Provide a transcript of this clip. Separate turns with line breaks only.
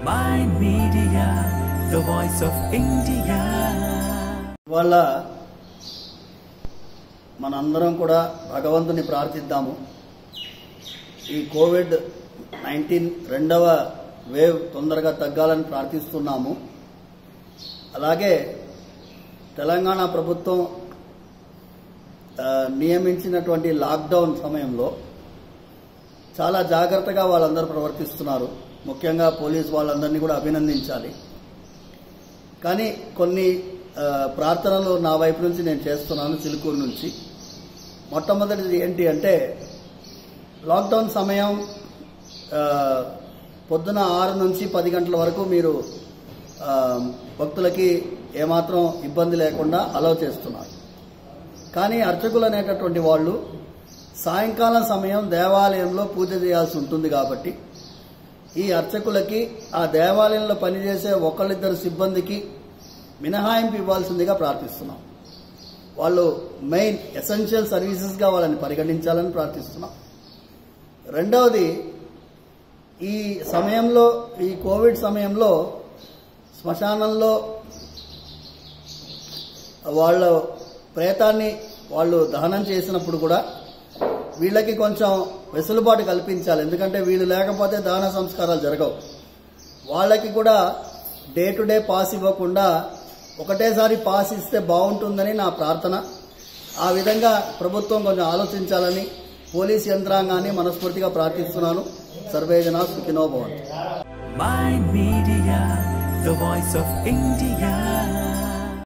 Mind Media, the voice of India.
ఇవాళ మనందరం కూడా భగవంతుని ప్రార్థిద్దాము ఈ కోవిడ్ నైన్టీన్ రెండవ వేవ్ తొందరగా తగ్గాలని ప్రార్థిస్తున్నాము అలాగే తెలంగాణ ప్రభుత్వం ఆ, నియమించినటువంటి లాక్డౌన్ సమయంలో చాలా జాగ్రత్తగా వాళ్ళందరూ ప్రవర్తిస్తున్నారు ముఖ్యంగా పోలీస్ వాళ్ళందరినీ కూడా అభినందించాలి కానీ కొన్ని ఆ, ప్రార్థనలు నా వైపు నుంచి నేను చేస్తున్నాను చిలుకూరు నుంచి మొట్టమొదటిది ఏంటి అంటే లాక్డౌన్ సమయం ఆ, పొద్దున ఆరు నుంచి పది గంటల వరకు మీరు ఆ, భక్తులకి ఏమాత్రం ఇబ్బంది లేకుండా అలౌ చేస్తున్నారు కానీ అర్చకులు అనేటటువంటి వాళ్ళు సాయంకాలం సమయం దేవాలయంలో పూజ చేయాల్సి ఉంటుంది కాబట్టి ఈ అర్చకులకి ఆ దేవాలయంలో పనిచేసే ఒకళ్ళిద్దరు సిబ్బందికి మినహాయింపు ఇవ్వాల్సిందిగా ప్రార్థిస్తున్నాం వాళ్ళు మెయిన్ ఎసెన్షియల్ సర్వీసెస్గా వాళ్ళని పరిగణించాలని ప్రార్థిస్తున్నాం రెండవది ఈ సమయంలో ఈ కోవిడ్ సమయంలో శ్మశానంలో వాళ్ళ ప్రేతాన్ని వాళ్ళు దహనం చేసినప్పుడు కూడా వీళ్ళకి కొంచెం వెసులుబాటు కల్పించాలి ఎందుకంటే వీళ్ళు లేకపోతే దహన సంస్కారాలు జరగవు వాళ్ళకి కూడా డే టు డే పాస్ ఇవ్వకుండా ఒకటేసారి పాస్ ఇస్తే బాగుంటుందని నా ప్రార్థన ఆ విధంగా ప్రభుత్వం కొంచెం ఆలోచించాలని పోలీస్ యంత్రాంగాన్ని మనస్ఫూర్తిగా ప్రార్థిస్తున్నాను సర్వేజన సుఖినో భవంతు
Mind Media, the voice of India.